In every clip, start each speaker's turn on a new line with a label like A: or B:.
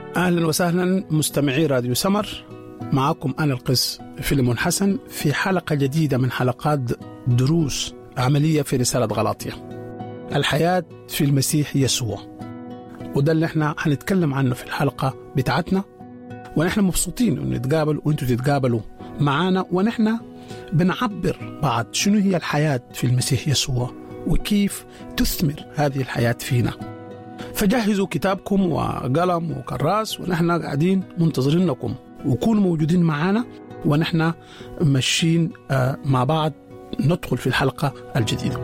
A: اهلا وسهلا مستمعي راديو سمر معكم انا القس فيلمون حسن في حلقه جديده من حلقات دروس عمليه في رساله غلاطيه. الحياه في المسيح يسوع. وده اللي احنا هنتكلم عنه في الحلقه بتاعتنا ونحن مبسوطين انه نتقابل وانتم تتقابلوا معانا ونحن بنعبر بعض شنو هي الحياه في المسيح يسوع وكيف تثمر هذه الحياه فينا. فجهزوا كتابكم وقلم وكراس ونحن قاعدين منتظرينكم وكونوا موجودين معنا ونحن ماشيين مع بعض ندخل في الحلقة الجديدة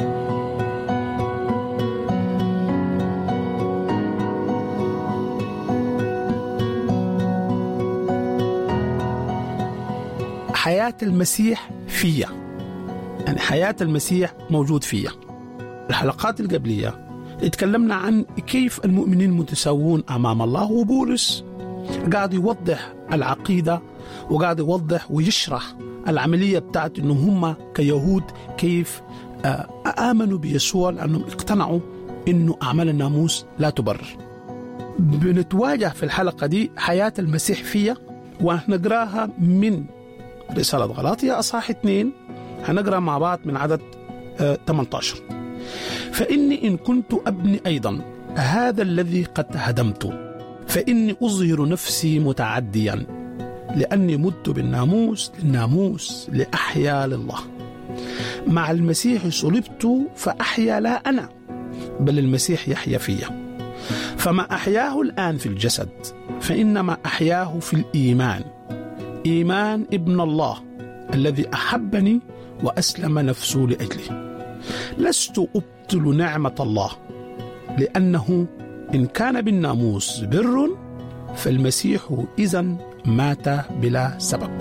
A: حياة المسيح فيا يعني حياة المسيح موجود فيا الحلقات القبلية اتكلمنا عن كيف المؤمنين متساوون امام الله وبولس قاعد يوضح العقيده وقاعد يوضح ويشرح العمليه بتاعت انه هم كيهود كيف امنوا بيسوع لانهم اقتنعوا انه اعمال الناموس لا تبرر. بنتواجه في الحلقه دي حياه المسيح فيها وهنقراها من رساله غلاطيه اصحاح اثنين هنقرا مع بعض من عدد 18 فإني إن كنت أبني أيضا هذا الذي قد هدمت فإني أظهر نفسي متعديا لأني مت بالناموس للناموس لأحيا لله مع المسيح صلبت فأحيا لا أنا بل المسيح يحيا فيا فما أحياه الآن في الجسد فإنما أحياه في الإيمان إيمان ابن الله الذي أحبني وأسلم نفسه لأجلي لست أبطل نعمة الله لأنه إن كان بالناموس بر فالمسيح إذا مات بلا سبب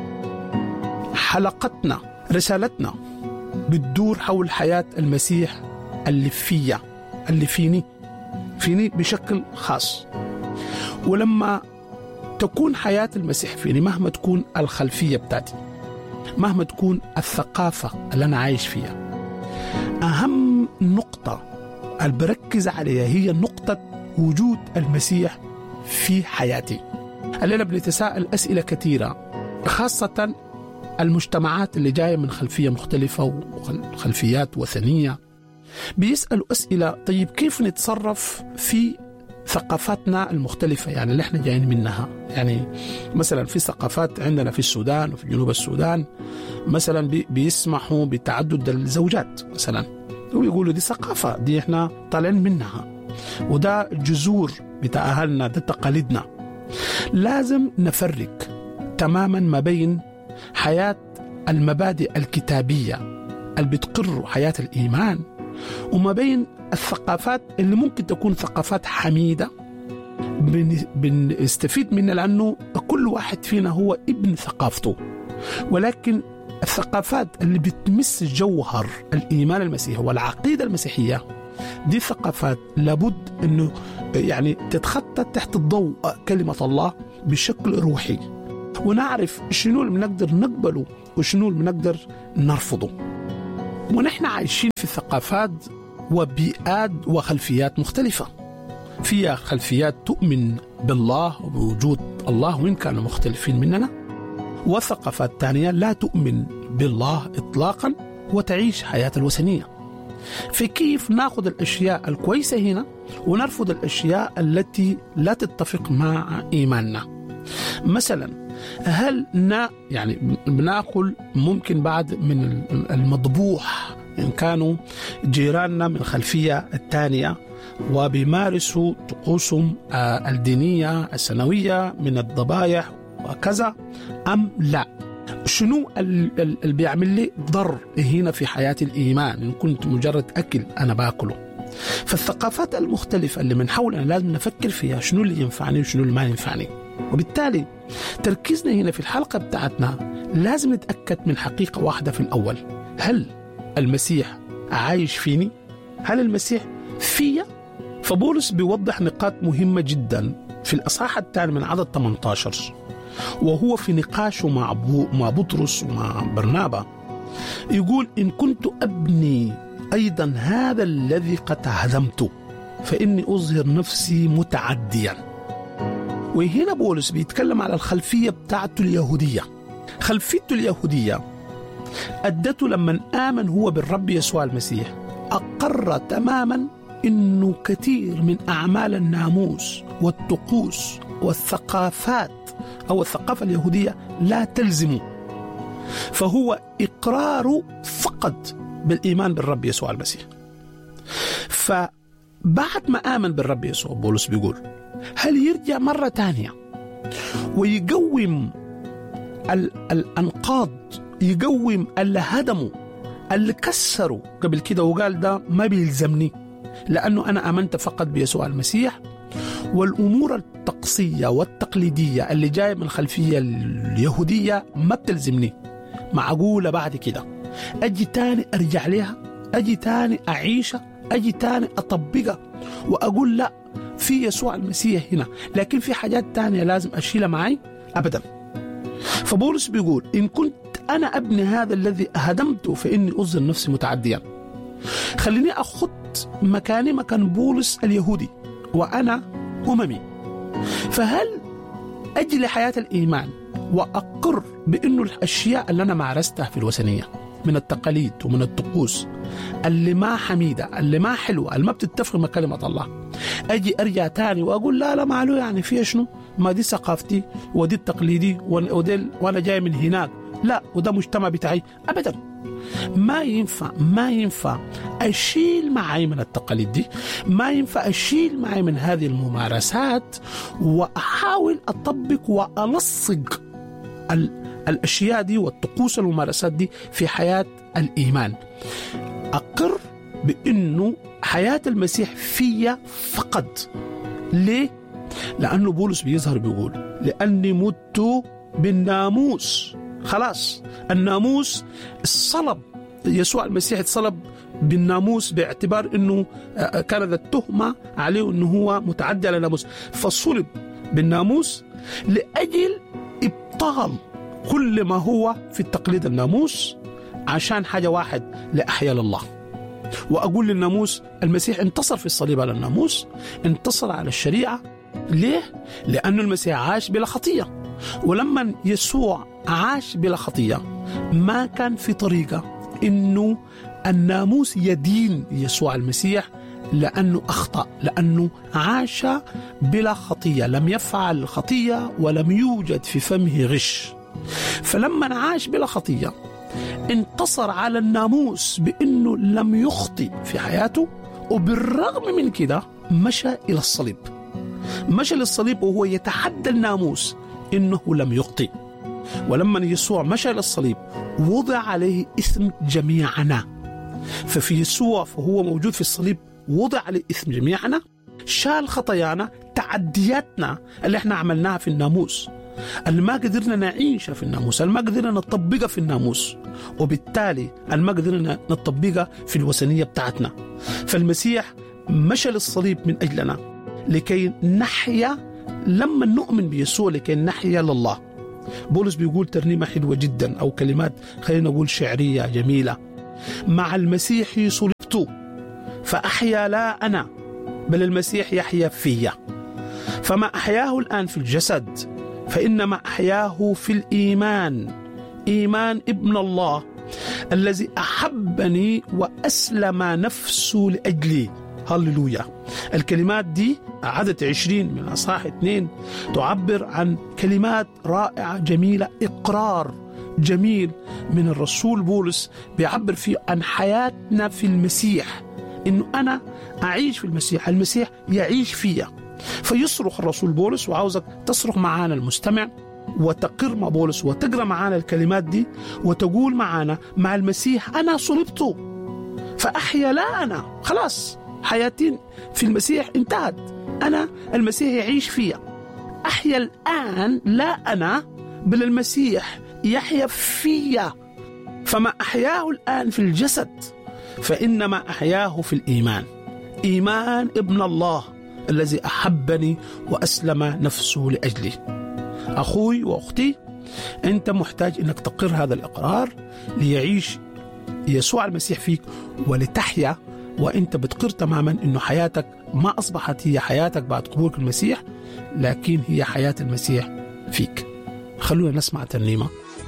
A: حلقتنا رسالتنا بتدور حول حياة المسيح اللي فيا اللي فيني فيني بشكل خاص ولما تكون حياة المسيح فيني مهما تكون الخلفية بتاعتي مهما تكون الثقافة اللي أنا عايش فيها أهم نقطة اللي بركز عليها هي نقطة وجود المسيح في حياتي الليلة بنتساءل أسئلة كثيرة خاصة المجتمعات اللي جاية من خلفية مختلفة وخلفيات وثنية بيسألوا أسئلة طيب كيف نتصرف في ثقافاتنا المختلفة يعني اللي احنا جايين منها يعني مثلا في ثقافات عندنا في السودان وفي جنوب السودان مثلا بي بيسمحوا بتعدد الزوجات مثلا ويقولوا دي ثقافة دي احنا طالعين منها وده جذور بتاع أهلنا ده تقاليدنا لازم نفرق تماما ما بين حياة المبادئ الكتابية اللي بتقر حياة الإيمان وما بين الثقافات اللي ممكن تكون ثقافات حميدة بنستفيد منها لأنه كل واحد فينا هو ابن ثقافته ولكن الثقافات اللي بتمس جوهر الإيمان المسيحي والعقيدة المسيحية دي ثقافات لابد أنه يعني تتخطى تحت الضوء كلمة الله بشكل روحي ونعرف شنو اللي بنقدر نقبله وشنو اللي بنقدر نرفضه ونحن عايشين في ثقافات وبيئات وخلفيات مختلفة فيها خلفيات تؤمن بالله وبوجود الله وإن كانوا مختلفين مننا وثقافات ثانية لا تؤمن بالله إطلاقا وتعيش حياة الوثنية فكيف ناخذ الأشياء الكويسة هنا ونرفض الأشياء التي لا تتفق مع إيماننا مثلا هل نا يعني بناكل ممكن بعد من المذبوح إن كانوا جيراننا من الخلفية الثانية وبيمارسوا طقوسهم الدينية السنوية من الذبايح وكذا أم لا شنو اللي بيعمل لي ضر هنا في حياة الإيمان إن كنت مجرد أكل أنا باكله فالثقافات المختلفة اللي من حولنا لازم نفكر فيها شنو اللي ينفعني وشنو اللي ما ينفعني وبالتالي تركيزنا هنا في الحلقة بتاعتنا لازم نتأكد من حقيقة واحدة في الأول هل المسيح عايش فيني؟ هل المسيح فيا؟ فبولس بيوضح نقاط مهمة جدا في الأصحاح الثاني من عدد 18 وهو في نقاشه مع مع بطرس ومع برنابا يقول إن كنت أبني أيضا هذا الذي قد هدمته فإني أظهر نفسي متعديا وهنا بولس بيتكلم على الخلفية بتاعته اليهودية خلفيته اليهودية أدته لما آمن هو بالرب يسوع المسيح أقر تماما انه كثير من اعمال الناموس والطقوس والثقافات او الثقافه اليهوديه لا تلزمه فهو اقراره فقط بالايمان بالرب يسوع المسيح فبعد ما امن بالرب يسوع بولس بيقول هل يرجع مره ثانيه ويقوم الانقاض يقوم اللي هدموا اللي كسروا قبل كده وقال ده ما بيلزمني لأنه أنا آمنت فقط بيسوع المسيح والأمور الطقسية والتقليدية اللي جاية من الخلفية اليهودية ما بتلزمني معقولة بعد كده أجي تاني أرجع لها أجي تاني أعيشها أجي تاني أطبقها وأقول لا في يسوع المسيح هنا لكن في حاجات تانية لازم أشيلها معي أبدا فبولس بيقول إن كنت أنا أبني هذا الذي هدمته فإني أظن نفسي متعديا خليني أخط مكاني مكان بولس اليهودي وأنا أممي فهل أجي لحياة الإيمان وأقر بأنه الأشياء اللي أنا مارستها في الوثنية من التقاليد ومن الطقوس اللي ما حميدة اللي ما حلوة اللي ما بتتفق مع كلمة الله أجي أرجع تاني وأقول لا لا معلو يعني في شنو ما دي ثقافتي ودي التقليدي ودي وأنا جاي من هناك لا وده مجتمع بتاعي أبدا ما ينفع ما ينفع أشيل معي من التقاليد دي ما ينفع أشيل معي من هذه الممارسات وأحاول أطبق وألصق الأشياء دي والطقوس الممارسات دي في حياة الإيمان أقر بأنه حياة المسيح فيا فقط ليه؟ لأنه بولس بيظهر بيقول لأني مت بالناموس خلاص الناموس الصلب يسوع المسيح اتصلب بالناموس باعتبار انه كانت التهمه عليه انه هو متعدي على الناموس فصلب بالناموس لاجل ابطال كل ما هو في التقليد الناموس عشان حاجه واحد لاحيا لله واقول للناموس المسيح انتصر في الصليب على الناموس انتصر على الشريعه ليه؟ لأن المسيح عاش بلا خطيه ولما يسوع عاش بلا خطيه ما كان في طريقه انه الناموس يدين يسوع المسيح لانه اخطا لانه عاش بلا خطيه لم يفعل خطيه ولم يوجد في فمه غش فلما عاش بلا خطيه انتصر على الناموس بانه لم يخطئ في حياته وبالرغم من كده مشى الى الصليب مشى للصليب وهو يتحدى الناموس انه لم يخطئ ولما يسوع مشى الى الصليب وضع عليه اسم جميعنا ففي يسوع فهو موجود في الصليب وضع عليه اسم جميعنا شال خطايانا تعدياتنا اللي احنا عملناها في الناموس اللي ما قدرنا نعيشها في الناموس اللي ما قدرنا نطبقها في الناموس وبالتالي اللي ما قدرنا نطبقها في الوثنية بتاعتنا فالمسيح مشى للصليب من أجلنا لكي نحيا لما نؤمن بيسوع لكي نحيا لله بولس بيقول ترنيمة حلوة جدا أو كلمات خلينا نقول شعرية جميلة مع المسيح صلبت فأحيا لا أنا بل المسيح يحيا فيا فما أحياه الآن في الجسد فإنما أحياه في الإيمان إيمان ابن الله الذي أحبني وأسلم نفسه لأجلي هللويا الكلمات دي عدد عشرين من أصحاح اثنين تعبر عن كلمات رائعة جميلة إقرار جميل من الرسول بولس بيعبر فيه عن حياتنا في المسيح إنه أنا أعيش في المسيح المسيح يعيش فيا فيصرخ الرسول بولس وعاوزك تصرخ معانا المستمع وتقر مع بولس وتقرا معانا الكلمات دي وتقول معانا مع المسيح انا صلبت فاحيا لا انا خلاص حياتي في المسيح انتهت انا المسيح يعيش فيا احيا الان لا انا بل المسيح يحيا فيا فما احياه الان في الجسد فانما احياه في الايمان ايمان ابن الله الذي احبني واسلم نفسه لاجلي اخوي واختي انت محتاج انك تقر هذا الاقرار ليعيش يسوع المسيح فيك ولتحيا وانت بتقر تماما انه حياتك ما اصبحت هي حياتك بعد قبولك المسيح لكن هي حياة المسيح فيك خلونا نسمع ترنيمة